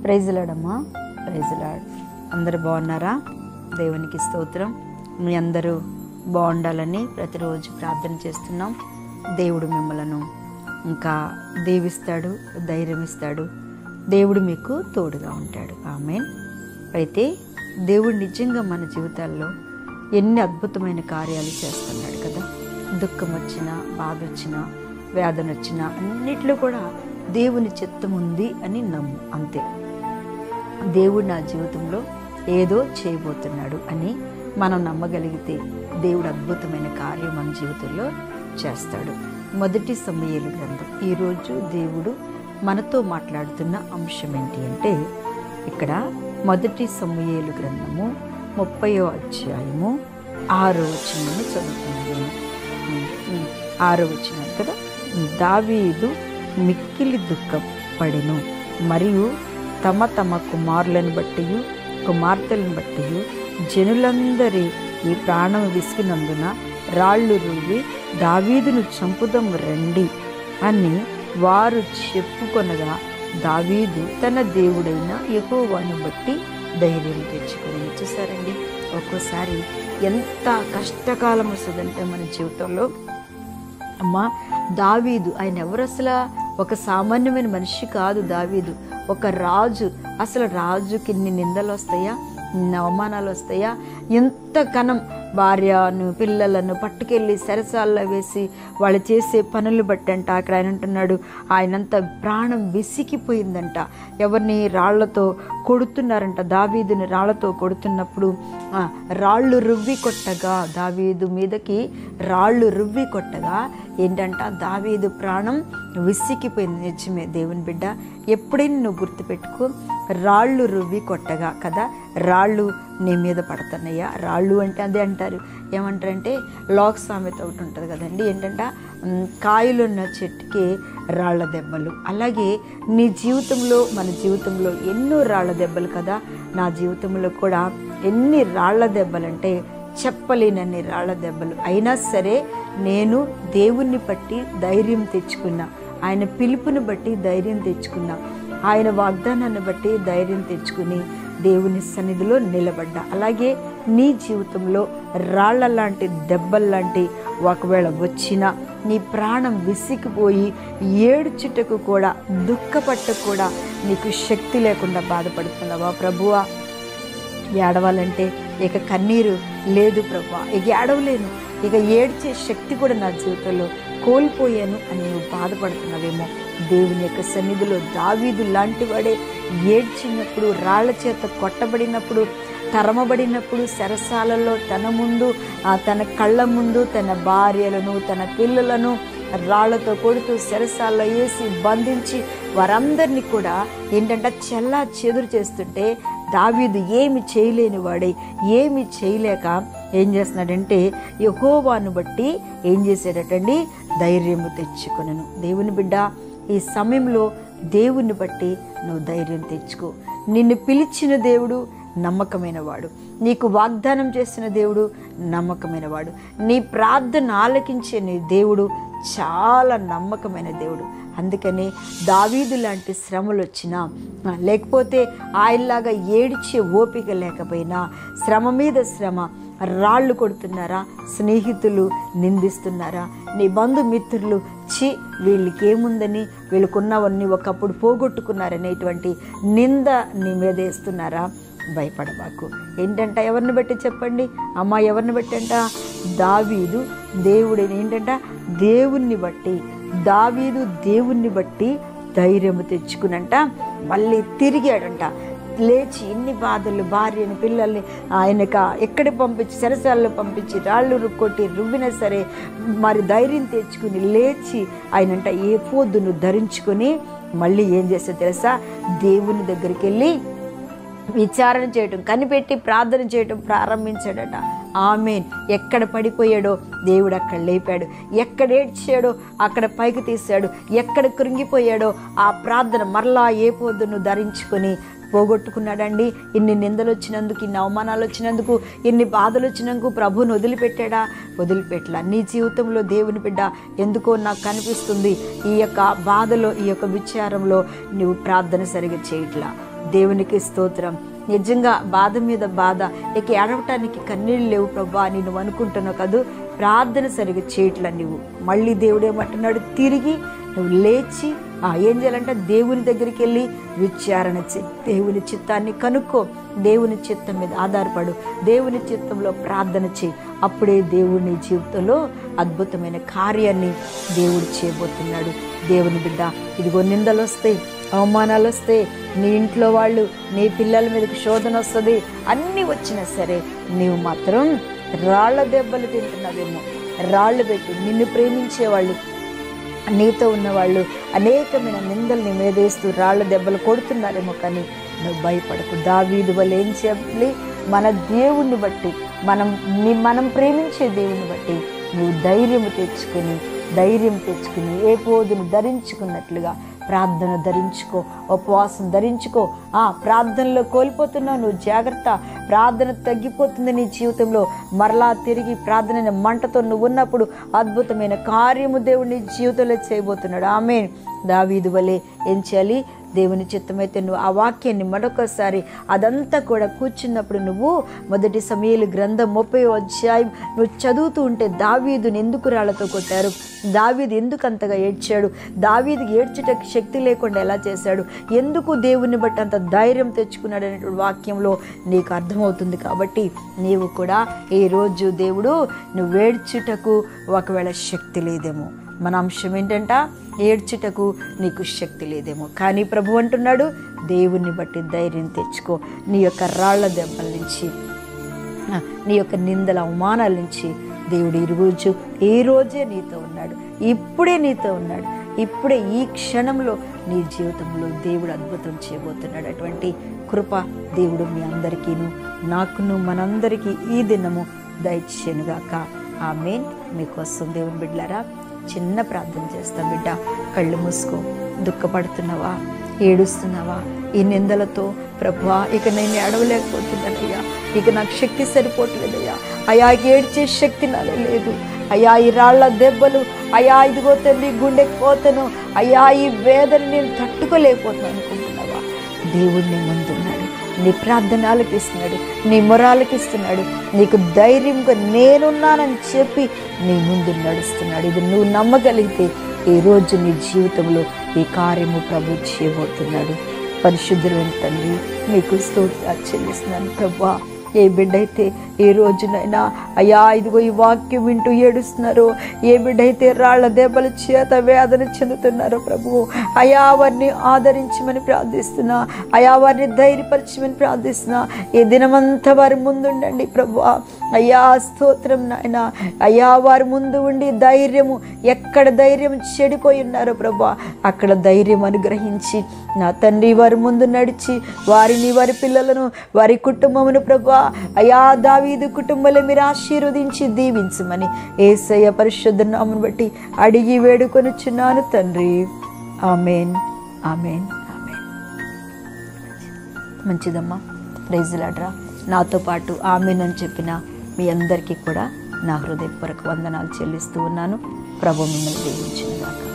ప్రైజ్లాడమ్మా ప్రైజ్లాడ్ అందరు బాగున్నారా దేవునికి స్తోత్రం మీ అందరూ బాగుండాలని ప్రతిరోజు ప్రార్థన చేస్తున్నాం దేవుడు మిమ్మలను ఇంకా దీవిస్తాడు ధైర్యం ఇస్తాడు దేవుడు మీకు తోడుగా ఉంటాడు ఆమెన్ అయితే దేవుడు నిజంగా మన జీవితాల్లో ఎన్ని అద్భుతమైన కార్యాలు చేస్తున్నాడు కదా దుఃఖం వచ్చినా బాధ వచ్చినా వేదన వచ్చినా అన్నిట్లో కూడా దేవుని చిత్తం ఉంది అని నమ్ము అంతే దేవుడు నా జీవితంలో ఏదో చేయబోతున్నాడు అని మనం నమ్మగలిగితే దేవుడు అద్భుతమైన కార్యం మన జీవితంలో చేస్తాడు మొదటి సమయలు గ్రంథం ఈరోజు దేవుడు మనతో మాట్లాడుతున్న అంశం ఏంటి అంటే ఇక్కడ మొదటి సమయలు గ్రంథము ముప్పయో అధ్యాయము ఆరో వచనాన్ని చదువుతున్నాను ఉమ్, ఉమ్, ఆరో వచనం కదా దావీదు మిక్కిలి దుఃఖపడెను మరియు తమ తమ కుమారులను బట్టి కుమార్తెలను బట్టి జనులందరి ఈ ప్రాణం విసిగినందున రాళ్ళు రువి దావీదును చంపుదం రండి అని వారు చెప్పుకొనగా దావీదు తన దేవుడైన యెహోవాను బట్టి ధైర్యం తెచ్చుకొని చూసారండి ఒక్కోసారి ఎంత కష్టకాలం వస్తుందంటే మన జీవితంలో అమ్మా దావీదు ఆయన ఎవరు అసలు ఒక సామాన్యమైన మనిషి కాదు దావీదు ఒక రాజు అసలు రాజుకి ఇన్ని నిందలు వస్తాయా ఇన్ని అవమానాలు వస్తాయా ఎంత కనం భార్యను పిల్లలను పట్టుకెళ్ళి సరసాల్లో వేసి వాళ్ళు చేసే పనులు బట్టి అంట అక్కడ ఆయన అంటున్నాడు ఆయనంత ప్రాణం విసిగిపోయిందంట ఎవరిని రాళ్లతో కొడుతున్నారంట దావీదుని రాళ్లతో కొడుతున్నప్పుడు ఆ, రాళ్ళు రువ్వి కొట్టగా దావీదు మీదకి రాళ్ళు రువ్వి కొట్టగా ఏంటంట దావీదు ప్రాణం విసిగిపోయింది నిజమే దేవుని బిడ్డ ఎప్పుడైనా నువ్వు గుర్తుపెట్టుకో రాళ్ళు రువ్వి కొట్టగా కదా రాళ్ళు నీ మీద పడుతున్నాయా రాళ్ళు అంటే అదే అంటారు ఏమంటారంటే లాక్ సామెత ఒకటి ఉంటుంది కదండి ఏంటంట ఉమ్, కాయలున్న చెట్టుకి రాళ్ళ దెబ్బలు అలాగే నీ జీవితంలో మన జీవితంలో ఎన్నో రాళ్ళ దెబ్బలు కదా నా జీవితంలో కూడా ఎన్ని రాళ్ళ దెబ్బలంటే చెప్పలేనన్ని రాళ్ళ దెబ్బలు అయినా సరే నేను దేవుణ్ణి బట్టి ధైర్యం తెచ్చుకున్నా ఆయన పిలుపుని బట్టి ధైర్యం తెచ్చుకున్నా ఆయన వాగ్దానాన్ని బట్టి ధైర్యం తెచ్చుకుని దేవుని సన్నిధిలో నిలబడ్డా అలాగే నీ జీవితంలో రాళ్ల లాంటి దెబ్బల్లాంటి ఒకవేళ వచ్చినా నీ ప్రాణం విసిగిపోయి ఏడ్చుటకు కూడా దుఃఖపట్టకు కూడా నీకు శక్తి లేకుండా బాధపడుతున్నావా ప్రభువా ఏడవాలంటే ఇక కన్నీరు లేదు ప్రభా ఇక ఏడవలేను ఇక ఏడ్చే శక్తి కూడా నా జీవితంలో కోల్పోయాను అని నువ్వు బాధపడుతున్నావేమో దేవుని యొక్క సన్నిధిలో దావీదు లాంటి వాడే ఏడ్చినప్పుడు రాళ్ల చేత కొట్టబడినప్పుడు తరమబడినప్పుడు సరసాలలో తన ముందు ఆ తన కళ్ళ ముందు తన భార్యలను తన పిల్లలను రాళ్లతో కొడుతూ సెరసాల్లో వేసి బంధించి వారందరినీ కూడా ఏంటంటే చెల్లా చెదురు చేస్తుంటే దావీదు ఏమి చేయలేని వాడే ఏమి చేయలేక ఏం చేస్తున్నాడంటే యహోవాను బట్టి ఏం చేశాడటండి ధైర్యము తెచ్చుకొనను దేవుని బిడ్డ ఈ సమయంలో దేవుని బట్టి నువ్వు ధైర్యం తెచ్చుకో నిన్ను పిలిచిన దేవుడు నమ్మకమైన వాడు నీకు వాగ్దానం చేసిన దేవుడు నమ్మకమైన వాడు నీ ప్రార్థన ఆలకించే నీ దేవుడు చాలా నమ్మకమైన దేవుడు అందుకని దావీదు లాంటి శ్రమలు వచ్చినా ఆ, లేకపోతే ఆయనలాగా ఏడిచే ఓపిక లేకపోయినా శ్రమ మీద శ్రమ రాళ్ళు కొడుతున్నారా స్నేహితులు నిందిస్తున్నారా నీ బంధుమిత్రులు చి వీళ్ళకి ఏముందని వీళ్ళకున్నవన్నీ ఒకప్పుడు పోగొట్టుకున్నారనేటువంటి నింద నీ మీద వేస్తున్నారా భయపడబాకు ఏంటంట ఎవరిని బట్టి చెప్పండి అమ్మ ఎవరిని బట్టి అంట దావీదు దేవుడిని ఏంటంట దేవుణ్ణి బట్టి దావీదు దేవుణ్ణి బట్టి ధైర్యము తెచ్చుకునంట మళ్ళీ తిరిగాడంట లేచి ఎన్ని బాధలు భార్యని పిల్లల్ని ఆయనక ఎక్కడికి పంపించి సరసాల్లో పంపించి రాళ్ళు రుక్కొట్టి రువ్వినా సరే మరి ధైర్యం తెచ్చుకుని లేచి ఆయనంట ఏ పొద్దును ధరించుకొని మళ్ళీ ఏం చేస్తా తెలుసా దేవుని దగ్గరికి వెళ్ళి విచారణ చేయటం కనిపెట్టి ప్రార్థన చేయటం ప్రారంభించాడట ఆమెన్ ఎక్కడ పడిపోయాడో దేవుడు అక్కడ లేపాడు ఎక్కడ ఏడ్చాడో అక్కడ పైకి తీశాడు ఎక్కడ కృంగిపోయాడో ఆ ప్రార్థన మరలా ఏ పొద్దును ధరించుకొని పోగొట్టుకున్నాడండి ఇన్ని నిందలు వచ్చినందుకు ఇన్ని అవమానాలు వచ్చినందుకు ఇన్ని బాధలు వచ్చినందుకు ప్రభువుని వదిలిపెట్టాడా వదిలిపెట్టలా నీ జీవితంలో దేవుని బిడ్డ ఎందుకో నాకు కనిపిస్తుంది ఈ యొక్క బాధలో ఈ యొక్క విచారంలో నువ్వు ప్రార్థన సరిగా చేయట్లా దేవునికి స్తోత్రం నిజంగా బాధ మీద బాధ ఇక ఏడవటానికి కన్నీళ్ళు లేవు ప్రభా అని నువ్వు అనుకుంటున్నావు కదూ ప్రార్థన సరిగా చేయట్లా నువ్వు మళ్ళీ దేవుడు ఏమంటున్నాడు తిరిగి నువ్వు లేచి ఆ ఏం చేయాలంటే దేవుని దగ్గరికి వెళ్ళి విచారణ చెయ్యి దేవుని చిత్తాన్ని కనుక్కో దేవుని చిత్తం మీద ఆధారపడు దేవుని చిత్తంలో ప్రార్థన చేయి అప్పుడే దేవుడు నీ జీవితంలో అద్భుతమైన కార్యాన్ని దేవుడు చేయబోతున్నాడు దేవుని బిడ్డ ఇదిగో నిందలు వస్తాయి అవమానాలు వస్తాయి నీ ఇంట్లో వాళ్ళు నీ పిల్లల మీదకి శోధన వస్తుంది అన్నీ వచ్చినా సరే నీవు మాత్రం రాళ్ల దెబ్బలు తింటున్నావేమో రాళ్ళు పెట్టి నిన్ను ప్రేమించే వాళ్ళు నీతో ఉన్నవాళ్ళు అనేకమైన నిందల్ని మీదేస్తూ రాళ్ళ దెబ్బలు కొడుతున్నారేమో కానీ నువ్వు భయపడకు దావీదు వల్ల ఏం చేయాలి మన దేవుణ్ణి బట్టి మనం ని- మనం ప్రేమించే దేవుని బట్టి నువ్వు ధైర్యం తెచ్చుకుని ధైర్యం తెచ్చుకుని ఏ పోదును ధరించుకున్నట్లుగా ప్రార్థన ధరించుకో ఉపవాసం ధరించుకో ఆ ప్రార్థనలో కోల్పోతున్నావు నువ్వు జాగ్రత్త ప్రార్థన తగ్గిపోతుంది నీ జీవితంలో మరలా తిరిగి ప్రార్థన మంటతో నువ్వు ఉన్నప్పుడు అద్భుతమైన కార్యము దేవుడు నీ జీవితంలో చేయబోతున్నాడు ఆమె దావీదు వలె ఏం చేయాలి దేవుని చిత్తమైతే నువ్వు ఆ వాక్యాన్ని మరొకసారి అదంతా కూడా కూర్చున్నప్పుడు నువ్వు మొదటి సమయాలు గ్రంథం ముప్పై అధ్యాయం నువ్వు చదువుతూ ఉంటే దావీదుని ఎందుకు రాళ్లతో కొట్టారు దావీదు ఎందుకు అంతగా ఏడ్చాడు దావీదికి ఏడ్చుటకి శక్తి లేకుండా ఎలా చేశాడు ఎందుకు దేవుని బట్టి అంత ధైర్యం తెచ్చుకున్నాడు అనేటువంటి వాక్యంలో నీకు అర్థమవుతుంది కాబట్టి నీవు కూడా ఈ రోజు దేవుడు నువ్వు ఏడ్చుటకు ఒకవేళ శక్తి లేదేమో మన అంశం ఏంటంట ఏడ్చుటకు నీకు శక్తి లేదేమో కానీ ప్రభు అంటున్నాడు దేవుణ్ణి బట్టి ధైర్యం తెచ్చుకో నీ యొక్క రాళ్ల దెబ్బల నుంచి ఆ, నీ యొక్క నిందల అవమానాల నుంచి దేవుడు ఈ రోజు ఈ రోజే నీతో ఉన్నాడు ఇప్పుడే నీతో ఉన్నాడు ఇప్పుడే ఈ క్షణంలో నీ జీవితంలో దేవుడు అద్భుతం చేయబోతున్నాడు అటువంటి కృప దేవుడు మీ అందరికీను నాకును మనందరికీ ఈ దినము దయచేనుగాక ఆమె మీకోసం దేవుని బిడ్డారా చిన్న ప్రార్థన చేస్తాం బిడ్డ కళ్ళు మూసుకో దుఃఖపడుతున్నావా ఏడుస్తున్నావా ఈ నిందలతో ప్రభా ఇక నేను ఏడవలేకపోతున్నానయ్యా ఇక నాకు శక్తి సరిపోవట్లేదయ్యా అయా ఏడ్చే శక్తి నాలో లేదు అయ్యా ఈ రాళ్ల దెబ్బలు అయ్యా ఇదిగో తల్లి గుండెకి పోతాను అయ్యా ఈ వేదన నేను తట్టుకోలేకపోతున్నాను అనుకుంటున్నావా దేవుడిని ముందున్నాడు నీ ప్రార్థన ఆలకిస్తున్నాడు నీ మొర ఆలకిస్తున్నాడు నీకు ధైర్యంగా నేనున్నానని చెప్పి నీ ముందు నడుస్తున్నాడు ఇది నువ్వు నమ్మగలిగితే ఈ రోజు నీ జీవితంలో ఈ కార్యము ప్రభు చేయబోతున్నాడు పరిశుద్ధులైన తండ్రి మీకు స్తోత్రాలు చెల్లిస్తున్నాను ప్రభా ఏ బిడ్డ అయితే ఏ రోజునైనా అయ్యా ఇదిగో ఈ వాక్యం వింటూ ఏడుస్తున్నారో ఏ బిడ్డ అయితే రాళ్ల దెబ్బల చేత వేదన చెందుతున్నారో ప్రభు అయా వారిని ఆదరించమని ప్రార్థిస్తున్నా అయా వారిని ధైర్యపరచమని ప్రార్థిస్తున్నా ఈ దినమంతా వారి ముందుండండి ప్రభు అయ్యా స్తోత్రం నాయన అయ్యా వారి ముందు ఉండి ధైర్యము ఎక్కడ ధైర్యం చెడిపోయి ఉన్నారో ప్రభు అక్కడ ధైర్యం అనుగ్రహించి నా తండ్రి వారి ముందు నడిచి వారిని వారి పిల్లలను వారి కుటుంబమును ప్రభా అయా దావీదు కుటుంబంలో మీరు ఆశీర్వదించి దీవించమని ఏసయ్య పరిశుద్ధ నామను బట్టి అడిగి వేడుకొనుచున్నాను తండ్రి ఆమెన్ ఆమెన్ ఆమెన్ మంచిదమ్మా ప్రైజులాడ్రా నాతో పాటు ఆమెన్ అని చెప్పిన మీ అందరికీ కూడా నా హృదయపూర్వక వందనాలు చెల్లిస్తూ ఉన్నాను ప్రభు మిమ్మల్ని దీవించిన దాకా